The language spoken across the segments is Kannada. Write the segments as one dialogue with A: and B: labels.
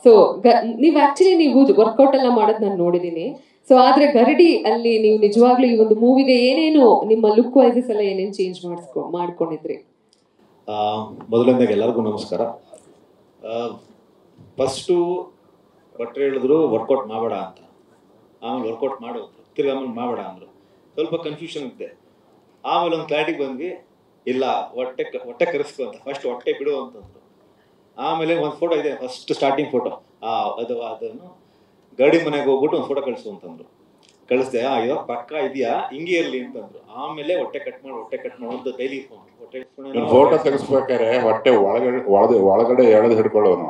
A: ಸೊ ನೀವು ಆಕ್ಚುಲಿ ನೀವು ವರ್ಕೌಟ್ ಎಲ್ಲ ಮಾಡೋದು ನಾನು ನೋಡಿದೀನಿ ಸೊ ಆದ್ರೆ ಗರಡಿ ಅಲ್ಲಿ ನೀವು ನಿಜವಾಗ್ಲೂ ಈ ಒಂದು ಮೂವಿಗೆ ಏನೇನು ನಿಮ್ಮ ಲುಕ್ ವೈಸಸ್ ಎಲ್ಲ ಏನೇನು ಚೇಂಜ್ ಮಾಡಿಸ್ಕೊ ಮಾಡ್ಕೊಂಡಿದ್ರಿ
B: ಆ, ಮೊದಲನೇದಾಗಿ ಎಲ್ಲರಿಗೂ ನಮಸ್ಕಾರ ಫಸ್ಟು ಭಟ್ರು ಹೇಳಿದ್ರು ವರ್ಕೌಟ್ ಮಾಡಬೇಡ ಅಂತ ಆಮೇಲೆ ವರ್ಕೌಟ್ ಮಾಡು ಅಂದ್ರು. ತಿರ್ಗಿ ಆಮೇಲೆ ಮಾಡಬೇಡ ಅಂದರು ಸ್ವಲ್ಪ ಕನ್ಫ್ಯೂಷನ್ ಇದ್ದೆ ಆಮೇಲೆ ಒಂದು ಕ್ಲಾರಿಟಿಗೆ ಬಂದ್ವಿ ಇಲ್ಲ ಹೊಟ್ಟೆ ಕ- ಹೊಟ್ಟೆ ಕರೆಸ್ಕೊ ಅಂತ ಫಸ್ಟ್ ಹೊಟ್ಟೆ ಬಿಡು ಅಂತಂದ್ರು ಆಮೇಲೆ ಒಂದು ಫೋಟೋ ಇದೆ ಫಸ್ಟ್ ಸ್ಟಾರ್ಟಿಂಗ್ ಫೋಟೋ ಆ ಅದು ಅದನ್ನು ಗಾಡಿ ಮನೆಗೆ ಹೋಗ್ಬಿಟ್ಟು ಒಂದು ಫೋಟೋ ಕಳಿಸು ಅಂತಂದ್ರು ಕಳಿಸ್ದೆ ಆ ಇವಾಗ ಪಕ್ಕ ಇದೆಯಾ ಹಿಂಗೆ ಇರಲಿ ಅಂತಂದ್ರು ಆಮೇಲೆ ಹೊಟ್ಟೆ ಕಟ್ ಮಾಡಿ ಹೊಟ್ಟೆ ಕಟ್ ಮಾಡಿ ಅಂತ ಡೈಲಿ ಹೊಟ್ಟೆ
C: ಇವ್ನು ಫೋಟೋ ತೆಗೆಸ್ಬೇಕಾದ್ರೆ ಹೊಟ್ಟೆ ಒಳಗಡೆ ಒಳಗೆ ಒಳಗಡೆ ಎಳೆದು ಹಿಡ್ಕೊಳ್ಳೋನು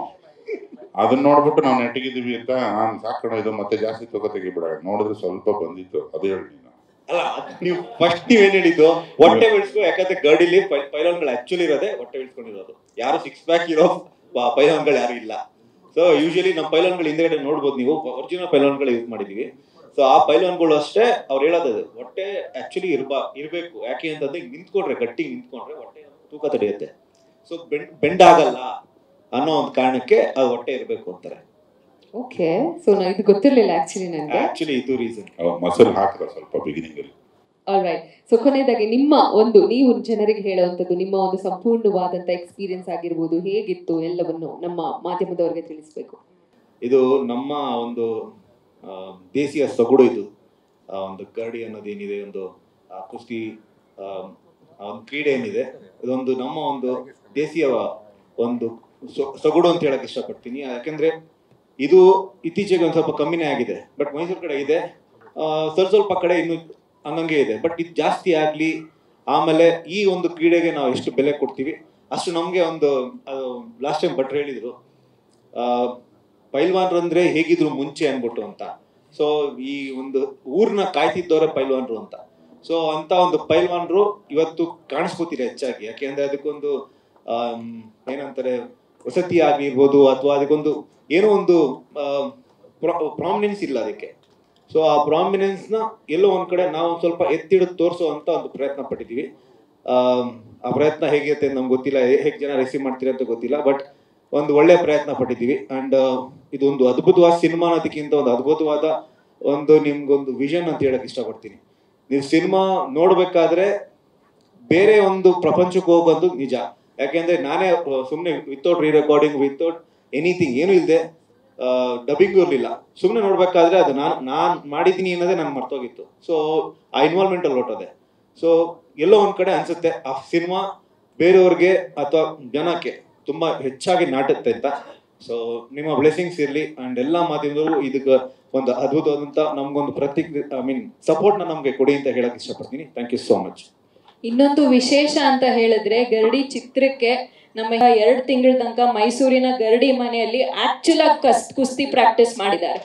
C: ಅದನ್ನ ನೋಡ್ಬಿಟ್ಟು ನಾವು ನೆಟ್ಟಿಗಿದೀವಿ ಅಂತ ನಾನು ಸಾಕೋಣ ಇದು ಮತ್ತೆ ಜಾಸ್ತಿ ತಗೋ ತೆಗಿಬಿಡ ನೋಡಿದ್ರೆ ಸ್ವಲ್ಪ ಬಂದಿತ್ತು ಅದು ಹೇಳಿ ನೀನು
B: ಅಲ್ಲ ನೀವು ಫಸ್ಟ್ ನೀವೇನ್ ಹೇಳಿದ್ದು ಹೊಟ್ಟೆ ಬೆಳೆಸ್ಕೊ ಯಾಕಂದ್ರೆ ಗಾಡಿಲಿ ಪೈಲಾನ್ಗಳು ಆಕ್ಚುಲಿ ಇರೋದೇ ಹೊಟ್ಟೆ ಬೆಳೆಸ್ಕೊಂಡಿರೋದು ಯಾರು ಸಿಕ್ಸ್ ಪ್ಯಾಕ್ ಇರೋ ಪೈಲಾನ್ಗಳು ಯಾರು ಇಲ್ಲ ಸೊ ಯೂಶಲಿ ನಮ್ಮ ಪೈಲಾನ್ಗಳು ಹಿಂದೆಗಡೆ ನೋಡ್ಬೋದು ನೀವು ಒರಿಜಿನಲ್ ಪೈಲಾನ್ಗಳು ಯೂಸ್ ಮಾಡಿದೀವಿ ಸೊ ಆ ಪೈಲಾನ್ಗಳು ಅಷ್ಟೇ ಅವ್ರು ಹೇಳೋದು ಹೊಟ್ಟೆ ಆಕ್ಚುಲಿ ಇರ್ಬಾ ಇರಬೇಕು ಯಾಕೆ ಅಂತಂದ್ರೆ ಹಿಂಗ್ ನಿಂತ್ಕೊಂಡ್ರೆ ಗಟ್ಟಿ ನಿಂತ್ಕೊಂಡ್ರೆ ಹೊಟ್ಟೆ ತೂಕ ತಡೆಯುತ್ತೆ ಸೊ ಬೆಂಡ್ ಬೆಂಡ್ ಆಗಲ್ಲ ಅನ್ನೋ ಒಂದು ಕಾರಣಕ್ಕೆ ಅದು ಹೊಟ್ಟೆ ಇರಬೇಕು ಅಂತಾರೆ
A: ಓಕೆ ಸೊ ನಾ ಇದು ಗೊತ್ತಿರ್ಲಿಲ್ಲ ಆಕ್ಚುಲಿ ನನಗೆ
B: ಆಕ್ಚುಲಿ ಇದು ರೀಸನ್
C: ಮಸಲ್ ಹಾಕಿದ ಸ್ವಲ್ಪ ಬಿಗಿನಿಂಗ್ ಅಲ್ಲಿ
A: ಆಲ್ ರೈಟ್ ಸೊ ಕೊನೆಯದಾಗಿ ನಿಮ್ಮ ಒಂದು ನೀವು ಜನರಿಗೆ ಹೇಳುವಂಥದ್ದು ನಿಮ್ಮ ಒಂದು ಸಂಪೂರ್ಣವಾದಂತ ಎಕ್ಸ್ಪೀರಿಯನ್ಸ್ ಆಗಿರ್ಬೋದು ಹೇಗಿತ್ತು ಎಲ್ಲವನ್ನು ನಮ್ಮ ಮಾಧ್ಯಮದವರಿಗೆ ತಿಳಿಸ್ಬೇಕು
B: ಇದು ನಮ್ಮ ಒಂದು ಆ, ದೇಸಿಯ ಸೊಗಡು ಇದು ಆ ಒಂದು ಕರಡಿ ಅನ್ನೋದೇನಿದೆ ಒಂದು ಆ ಕುಸ್ತಿ ಆ, ಆ ಒಂದು ಕ್ರೀಡೆ ಏನಿದೆ ಇದೊಂದು ನಮ್ಮ ಒಂದು ದೇಸಿಯ ಒಂದು ಸೊ- ಸೊಗಡು ಅಂತ ಹೇಳಕ್ ಇಷ್ಟಪಡ್ತೀನಿ ಯಾಕಂದ್ರೆ ಇದು ಇತ್ತೀಚೆಗೆ ಒಂದು ಸ್ವಲ್ಪ ಕಮ್ಮಿನೇ ಆಗಿದೆ ಬಟ್ ಮೈಸೂರು ಕಡೆ ಇದೆ ಆ, ಸ್ವಲ್ಪ ಸ್ವಲ್ಪ ಕಡೆ ಇನ್ನು ಹಂಗಂಗೆ ಇದೆ ಬಟ್ ಇದು ಜಾಸ್ತಿ ಆಗ್ಲಿ ಆಮೇಲೆ ಈ ಒಂದು ಕ್ರೀಡೆಗೆ ನಾವು ಎಷ್ಟು ಬೆಲೆ ಕೊಡ್ತೀವಿ ಅಷ್ಟು ನಮಗೆ ಒಂದು ಲಾಸ್ಟ್ ಟೈಮ್ ಭಟ್ರು ಹೇಳಿದ್ರು ಆ, ಪೈಲ್ವಾನ್ರು ಅಂದ್ರೆ ಹೇಗಿದ್ರು ಮುಂಚೆ ಅನ್ಬಿಟ್ಟು ಅಂತ ಸೊ ಈ ಒಂದು ಊರ್ನ ಕಾಯ್ತಿದ್ದವರೇ ಪೈಲ್ವಾನ್ರು ಅಂತ ಸೊ ಅಂತ ಒಂದು ಪೈಲ್ವಾನ್ರು ಇವತ್ತು ಕಾಣಿಸ್ಕೋತೀರ ಹೆಚ್ಚಾಗಿ ಯಾಕೆಂದ್ರೆ ಅದಕ್ಕೊಂದು ಆಮ್, ಏನಂತಾರೆ ವಸತಿ ಆಗಿರ್ಬೋದು ಅಥವಾ ಅದಕ್ಕೊಂದು ಏನೋ ಒಂದು ಪ್ರಾಮಿನೆನ್ಸ್ ಇಲ್ಲ ಅದಕ್ಕೆ ಸೊ ಆ ಪ್ರಾಮಿನೆನ್ಸ್ ನ ಎಲ್ಲೋ ಒಂದ್ ಕಡೆ ನಾವು ಒಂದ್ ಸ್ವಲ್ಪ ಎತ್ತಿಡಿದು ತೋರಿಸೋ ಅಂತ ಒಂದು ಪ್ರಯತ್ನ ಪಟ್ಟಿದೀವಿ ಆಮ್, ಆ ಪ್ರಯತ್ನ ಹೇಗಿರುತ್ತೆ ಅಂತ ನಮ್ಗೆ ಗೊತ್ತಿಲ್ಲ ಹೇಗೆ ಜನ ರಿಸೀವ್ ಮಾಡ್ತೀರಾ ಅಂತ ಗೊತ್ತಿಲ್ಲ ಬಟ್ ಒಂದು ಒಳ್ಳೆ ಪ್ರಯತ್ನ ಪಟ್ಟಿದ್ದೀವಿ ಅಂಡ್ ಇದೊಂದು ಅದ್ಭುತವಾದ ಸಿನಿಮಾ ಅನ್ನೋದಕ್ಕಿಂತ ಒಂದು ಅದ್ಭುತವಾದ ಒಂದು ನಿಮ್ಗೊಂದು ವಿಷನ್ ಅಂತ ಹೇಳಕ್ ಇಷ್ಟಪಡ್ತೀನಿ ನೀವು ಸಿನಿಮಾ ನೋಡ್ಬೇಕಾದ್ರೆ ಬೇರೆ ಒಂದು ಪ್ರಪಂಚಕ್ಕೆ ಹೋಗೋದು ನಿಜ ಯಾಕೆಂದ್ರೆ ನಾನೇ ಸುಮ್ಮನೆ without re recording without anything ಏನೂ ಇಲ್ಲದೆ ಡಬ್ಬಿಂಗ್ ಇರಲಿಲ್ಲ ಸುಮ್ಮನೆ ನೋಡ್ಬೇಕಾದ್ರೆ ಅದು ನಾನು ನಾನು ಮಾಡಿದ್ದೀನಿ ಅನ್ನೋದೇ ನಾನು ಮರ್ತೋಗಿತ್ತು ಸೊ ಆ ಇನ್ವಾಲ್ವ್ಮೆಂಟ್ ಅಲ್ಲಿ ಹೊಟ್ಟೋದೆ ಸೊ ಎಲ್ಲೋ ಒಂದ್ ಕಡೆ ಅನ್ಸುತ್ತೆ ಆ ಸಿನಿಮಾ ಬೇರೆಯವ್ರಿಗೆ ಅಥವಾ ಜನಕ್ಕೆ ತುಂಬಾ ಹೆಚ್ಚಾಗಿ ನಾಟುತ್ತೆ ಅಂತ ಸೊ ನಿಮ್ಮ ಬ್ಲೆಸ್ಸಿಂಗ್ಸ್ ಇರಲಿ ಅಂಡ್ ಎಲ್ಲ ಮಾಧ್ಯಮದವರು ಇದಕ್ಕೆ ಒಂದು ಅದ್ಭುತವಾದಂತ ನಮ್ಗೊಂದು ಪ್ರತಿ ಐ ಮೀನ್ ಸಪೋರ್ಟ್ನ ನಮಗೆ ಕೊಡಿ ಅಂತ ಹೇಳಕ್ ಇಷ್ಟಪಡ್ತೀನಿ ಥ್ಯಾಂಕ್ ಯು ಸೋ ಮಚ್
D: ಇನ್ನೊಂದು ವಿಶೇಷ ಅಂತ ಹೇಳಿದ್ರೆ ಗರಡಿ ಚಿತ್ರಕ್ಕೆ ನಮ್ಮ ಎರಡು ತಿಂಗಳ ತನಕ ಮೈಸೂರಿನ ಗರಡಿ ಮನೆಯಲ್ಲಿ ಆಕ್ಚುಲ್ ಆಗಿ ಕಸ್ ಕುಸ್ತಿ ಪ್ರಾಕ್ಟೀಸ್ ಮಾಡಿದ್ದಾರೆ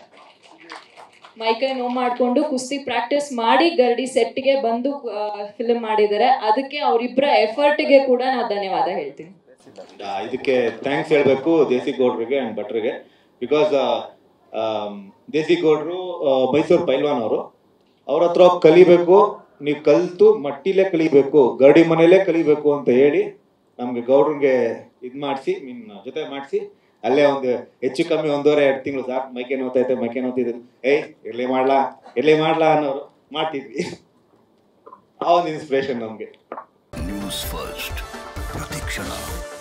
D: ಮೈಕೈ ನೋವು ಮಾಡಿಕೊಂಡು ಕುಸ್ತಿ ಪ್ರಾಕ್ಟೀಸ್ ಮಾಡಿ ಗರಡಿ ಸೆಟ್ಗೆ ಬಂದು ಫಿಲ್ಮ್ ಮಾಡಿದ್ದಾರೆ ಅದಕ್ಕೆ ಅವರಿಬ್ಬರ ಎಫರ್ಟ್ಗೆ ಕೂಡ ನಾವು ಧನ್ಯವಾದ ಹೇಳ್ತೀನಿ
B: ಆ, ಇದಕ್ಕೆ ಥ್ಯಾಂಕ್ಸ್ ಹೇಳಬೇಕು ದೇಸಿ ಗೌಡ್ರಿಗೆ ಅಂಡ್ ಭಟ್ರಿಗೆ ಬಿಕಾಸ್ ದೇಸಿ ಗೌಡ್ರು ಆ, ಮೈಸೂರು ಪೈಲ್ವಾನ್ ಅವರು ಅವ್ರ ಹತ್ರ ಹೋಗ್ ಕಲಿಬೇಕು ನೀವು ಕಲ್ತು ಮಟ್ಟಿಲೇ ಕಲಿಬೇಕು ಗರಡಿ ಮನೇಲೇ ಕಲಿಬೇಕು ಅಂತ ಹೇಳಿ ನಮ್ಗೆ ಗೌಡ್ರಿಗೆ ಇದ್ ಮಾಡಿಸಿ ಮೀನ್ ಜೊತೆ ಮಾಡಿಸಿ ಅಲ್ಲೇ ಒಂದು ಹೆಚ್ಚು ಕಮ್ಮಿ ಒಂದೂವರೆ ಎರಡು ತಿಂಗಳು ಸಾಕು ಮೈಕೆ ನೋತೈತೆ ಮೈಕೆ ನೋತಿದ್ರು ಏಯ್ ಇರ್ಲಿ ಮಾಡ್ಲಾ ಇರ್ಲಿ ಮಾಡ್ಲಾ ಅನ್ನೋರು ಮಾಡ್ತಿದ್ವಿ ಆ ಒಂದು ಇನ್ಸ್ಪಿರೇಷನ್ ನಮ್ಗೆ
E: ನ್ಯೂಸ್ ಫಸ್ಟ್ ಪ್ರತಿಕ್ಷಣ